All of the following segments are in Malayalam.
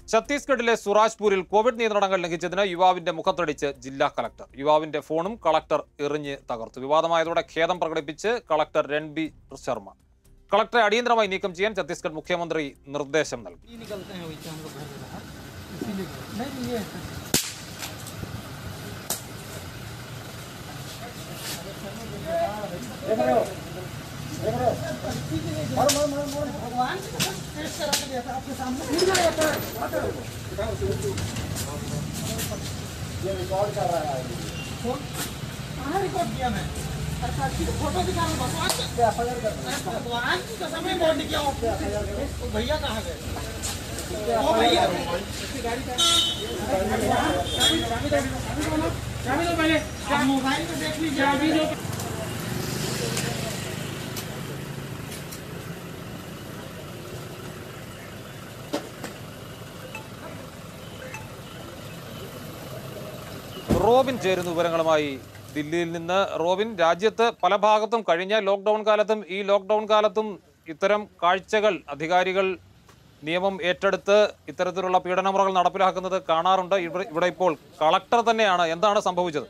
ഛത്തീസ്ഗഡിലെ സുറാജ്പൂരിൽ കോവിഡ് നിയന്ത്രണങ്ങൾ ലംഘിച്ചതിന് യുവാവിന്റെ മുഖത്തടിച്ച് ജില്ലാ കളക്ടർ യുവാവിന്റെ ഫോണും കളക്ടർ എറിഞ്ഞ് തകർത്തു വിവാദമായതോടെ ഖേദം പ്രകടിപ്പിച്ച് കളക്ടർ രൺബീർ ശർമ്മ കളക്ടറെ അടിയന്തരമായി നീക്കം ചെയ്യാൻ ഛത്തീസ്ഗഡ് മുഖ്യമന്ത്രി നിർദ്ദേശം നൽകി ही निकलते हैं वही से हम लोग घर में बाहर इसीलिए नहीं नहीं ये है भगवान की कसम टेस्ट करा के दिया था आपके सामने फिर गया था फोन कहाँ रिकॉर्ड किया मैं अरे साक्षी को फोटो दिखा रहा हूँ भगवान की अरे भगवान की कसम है बोल किया वो भैया कहाँ गए वो भैया आप मोबाइल में देख लीजिए अभी जो റോബിൻ ചേരുന്ന വിവരങ്ങളുമായി ദില്ലിയിൽ നിന്ന് റോബിൻ രാജ്യത്ത് പല ഭാഗത്തും കഴിഞ്ഞ ലോക്ക്ഡൌൺ കാലത്തും ഈ ലോക്ക്ഡൌൺ കാലത്തും ഇത്തരം കാഴ്ചകൾ അധികാരികൾ നിയമം ഏറ്റെടുത്ത് ഇത്തരത്തിലുള്ള പീഡനമുറകൾ നടപ്പിലാക്കുന്നത് കാണാറുണ്ട് ഇവിടെ ഇവിടെ ഇപ്പോൾ കളക്ടർ തന്നെയാണ് എന്താണ് സംഭവിച്ചത്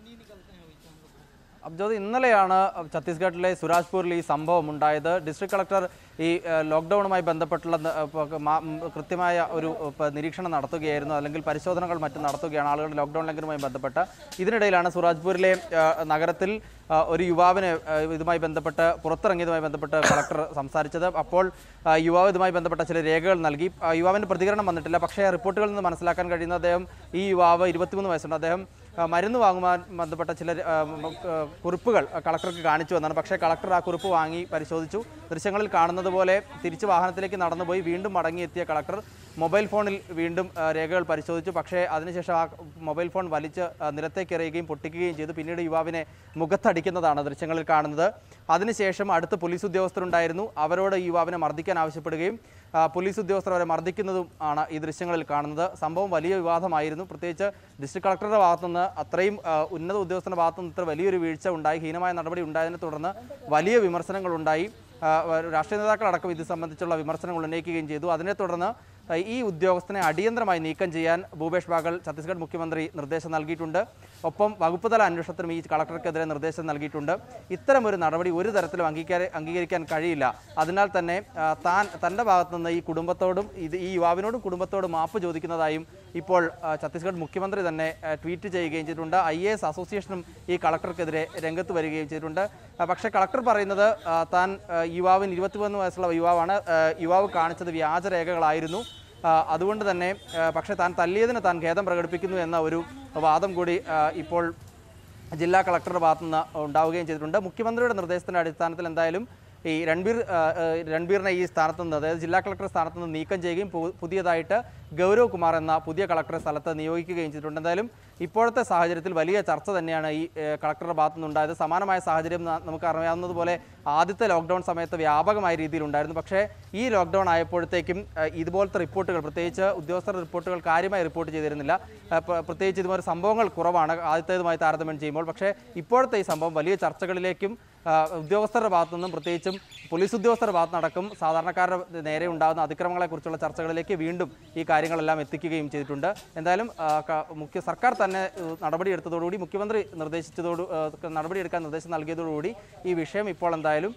അബ്ജോദ് ഇന്നലെയാണ് ഛത്തീസ്ഗഡിലെ സുരാജ്പൂരിൽ ഈ സംഭവം ഉണ്ടായത് ഡിസ്ട്രിക്ട് കളക്ടർ ഈ ഏഹ്, ലോക്ക്ഡൗണുമായി ബന്ധപ്പെട്ടുള്ള ന- ഏഹ്, മാ- ഉം, കൃത്യമായ ഒരു ഏഹ്, നിരീക്ഷണം നടത്തുകയായിരുന്നു അല്ലെങ്കിൽ പരിശോധനകൾ മറ്റും നടത്തുകയാണ് ആളുകളുടെ ലോക്ക്ഡൗൺ ലംഘനവുമായി ബന്ധപ്പെട്ട് ഇതിനിടയിലാണ് സുരാജ്പൂരിലെ ഏഹ്, നഗരത്തിൽ ഏഹ്, ഒരു യുവാവിനെ ഏഹ്, ഇതുമായി ബന്ധപ്പെട്ട് പുറത്തിറങ്ങിയതുമായി ബന്ധപ്പെട്ട് കളക്ടർ സംസാരിച്ചത് അപ്പോൾ ആ, യുവാവ് ഇതുമായി ബന്ധപ്പെട്ട ചില രേഖകൾ നൽകി ആ, യുവാവിന്റെ പ്രതികരണം വന്നിട്ടില്ല പക്ഷേ റിപ്പോർട്ടുകളിൽ നിന്ന് മനസ്സിലാക്കാൻ കഴിയുന്ന അദ്ദേഹം ഈ യുവാവ് ഇരുപത്തിമൂന്ന് വയസ്സുണ്ട് അദ്ദേഹം ആ, മരുന്ന് വാങ്ങുവാൻ ബന്ധപ്പെട്ട ചില ആ, ഉം, ആ, കുറിപ്പുകൾ കളക്ടർക്ക് കാണിച്ചു എന്നാണ് പക്ഷേ കളക്ടർ ആ കുറിപ്പ് വാങ്ങി പരിശോധിച്ചു ദൃശ്യങ്ങളിൽ കാണുന്നത് പോലെ തിരിച്ച് വാഹനത്തിലേക്ക് നടന്നുപോയി വീണ്ടും മടങ്ങിയെത്തിയ കളക്ടർ മൊബൈൽ ഫോണിൽ വീണ്ടും ആ, രേഖകൾ പരിശോധിച്ചു പക്ഷേ അതിനുശേഷം ആ മൊബൈൽ ഫോൺ വലിച്ച് ആ, നിലത്തേക്ക് എറിയുകയും പൊട്ടിക്കുകയും ചെയ്തു പിന്നീട് യുവാവിനെ മുഖത്തടിക്കുന്നതാണ് ദൃശ്യങ്ങളിൽ കാണുന്നത് അതിനുശേഷം അടുത്ത് പോലീസ് ഉദ്യോഗസ്ഥരുണ്ടായിരുന്നു അവരോട് ഈ യുവാവിനെ മർദ്ദിക്കാൻ ആവശ്യപ്പെടുകയും ആ, പോലീസ് ഉദ്യോഗസ്ഥർ അവരെ മർദ്ദിക്കുന്നതും ആണ് ഈ ദൃശ്യങ്ങളിൽ കാണുന്നത് സംഭവം വലിയ വിവാദമായിരുന്നു പ്രത്യേകിച്ച് ഡിസ്ട്രിക്ട് കളക്ടറുടെ ഭാഗത്തുനിന്ന് അത്രയും ആ, ഉന്നത ഉദ്യോഗസ്ഥരുടെ ഭാഗത്തുനിന്ന് ഇത്ര വലിയൊരു വീഴ്ച ഉണ്ടായി ഹീനമായ നടപടി ഉണ്ടായതിനെ തുടർന്ന് വലിയ വിമർശനങ്ങൾ ഉണ്ടായി ആ, രാഷ്ട്രീയ നേതാക്കളടക്കം ഇത് സംബന്ധിച്ചുള്ള വിമർശനങ്ങൾ ഉന്നയിക്കുകയും ചെയ്തു അതിനെ തുടർന്ന് ആ, ഈ ഉദ്യോഗസ്ഥനെ അടിയന്തരമായി നീക്കം ചെയ്യാൻ ഭൂപേഷ് ബാഗൽ ഛത്തീസ്ഗഡ് മുഖ്യമന്ത്രി നിർദ്ദേശം നൽകിയിട്ടുണ്ട് ഒപ്പം വകുപ്പ് തല അന്വേഷണത്തിനും ഈ കളക്ടർക്കെതിരെ നിർദ്ദേശം നൽകിയിട്ടുണ്ട് ഇത്തരമൊരു നടപടി ഒരു തരത്തിലും അംഗീകാര അംഗീകരിക്കാൻ കഴിയില്ല അതിനാൽ തന്നെ ആ, താൻ തൻ്റെ ഭാഗത്തുനിന്ന് ഈ കുടുംബത്തോടും ഇത് ഈ യുവാവിനോടും കുടുംബത്തോടും മാപ്പ് ചോദിക്കുന്നതായും ഇപ്പോൾ ആ, ഛത്തീസ്ഗഡ് മുഖ്യമന്ത്രി തന്നെ ആ, ട്വീറ്റ് ചെയ്യുകയും ചെയ്തിട്ടുണ്ട് ഐ എ എസ് അസോസിയേഷനും ഈ കളക്ടർക്കെതിരെ രംഗത്ത് വരികയും ചെയ്തിട്ടുണ്ട് ആ, പക്ഷേ കളക്ടർ പറയുന്നത് ആ, താൻ ആ, യുവാവിന് ഇരുപത്തിമൂന്ന് വയസ്സുള്ള യുവാവാണ് ആ, യുവാവ് കാണിച്ചത് വ്യാജരേഖകളായിരുന്നു ആ, അതുകൊണ്ട് തന്നെ ആ, പക്ഷേ താൻ തല്ലിയതിന് താൻ ഖേദം പ്രകടിപ്പിക്കുന്നു എന്ന ഒരു വാദം കൂടി ആ, ഇപ്പോൾ ജില്ലാ കളക്ടറുടെ ഭാഗത്തുനിന്ന് ഉണ്ടാവുകയും ചെയ്തിട്ടുണ്ട് മുഖ്യമന്ത്രിയുടെ നിർദ്ദേശത്തിൻ്റെ അടിസ്ഥാനത്തിൽ എന്തായാലും ഈ രൺബീർ ആ, ആ, രൺബീറിനെ ഈ സ്ഥാനത്ത് നിന്ന് അതായത് ജില്ലാ കളക്ടർ സ്ഥാനത്ത് നിന്ന് നീക്കം ചെയ്യുകയും പു- പുതിയതായിട്ട് ഗൗരവ് കുമാർ എന്ന പുതിയ കളക്ടറെ സ്ഥലത്ത് നിയോഗിക്കുകയും ചെയ്തിട്ടുണ്ട് എന്തായാലും ഇപ്പോഴത്തെ സാഹചര്യത്തിൽ വലിയ ചർച്ച തന്നെയാണ് ഈ ഏ, കളക്ടറുടെ ഭാഗത്തു നിന്നുണ്ടായത് സമാനമായ സാഹചര്യം ന- നമുക്ക് അറിയാവുന്നതുപോലെ ആദ്യത്തെ ലോക്ക്ഡൗൺ സമയത്ത് വ്യാപകമായ രീതിയിൽ ഉണ്ടായിരുന്നു പക്ഷേ ഈ ലോക്ക്ഡൗൺ ആയപ്പോഴത്തേക്കും ഏ, ഇതുപോലത്തെ റിപ്പോർട്ടുകൾ പ്രത്യേകിച്ച് ഉദ്യോഗസ്ഥർ റിപ്പോർട്ടുകൾ കാര്യമായി റിപ്പോർട്ട് ചെയ്തിരുന്നില്ല ഏ, പ്ര- പ്രത്യേകിച്ച് ഇതുപോലെ സംഭവങ്ങൾ കുറവാണ് ആദ്യത്തേതുമായി താരതമ്യം ചെയ്യുമ്പോൾ പക്ഷേ ഇപ്പോഴത്തെ ഈ സംഭവം വലിയ ചർച്ചകളിലേക്കും ആ, ഉദ്യോഗസ്ഥരുടെ ഭാഗത്തുനിന്നും പ്രത്യേകിച്ചും പോലീസ് ഉദ്യോഗസ്ഥരുടെ ഭാഗത്തുനടക്കം സാധാരണക്കാരുടെ നേരെ ഉണ്ടാകുന്ന അതിക്രമങ്ങളെക്കുറിച്ചുള്ള ചർച്ചകളിലേക്ക് വീണ്ടും ഈ കാര്യങ്ങളെല്ലാം എത്തിക്കുകയും ചെയ്തിട്ടുണ്ട് എന്തായാലും ആ, ക- മുഖ്യ സർക്കാർ തന്നെ ഏഹ്, നടപടിയെടുത്തതോടുകൂടി മുഖ്യമന്ത്രി നിർദ്ദേശിച്ചതോട് ഏഹ്, നടപടിയെടുക്കാൻ നിർദ്ദേശം നൽകിയതോടുകൂടി ഈ വിഷയം ഇപ്പോൾ എന്തായാലും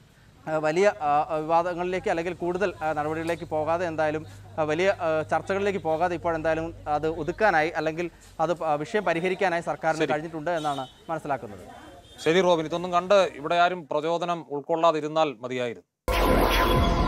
ആ, വലിയ ആ, വിവാദങ്ങളിലേക്ക് അല്ലെങ്കിൽ കൂടുതൽ ആ, നടപടികളിലേക്ക് പോകാതെ എന്തായാലും ആ, വലിയ ആ, ചർച്ചകളിലേക്ക് പോകാതെ ഇപ്പോൾ എന്തായാലും അത് ഒതുക്കാനായി അല്ലെങ്കിൽ അത് പ- വിഷയം പരിഹരിക്കാനായി സർക്കാരിന് കഴിഞ്ഞിട്ടുണ്ട് എന്നാണ് മനസ്സിലാക്കുന്നത് ശരി റോബിൻ ഇതൊന്നും കണ്ട് ഇവിടെ ആരും പ്രചോദനം ഉൾക്കൊള്ളാതിരുന്നാൽ മതിയായിരുന്നു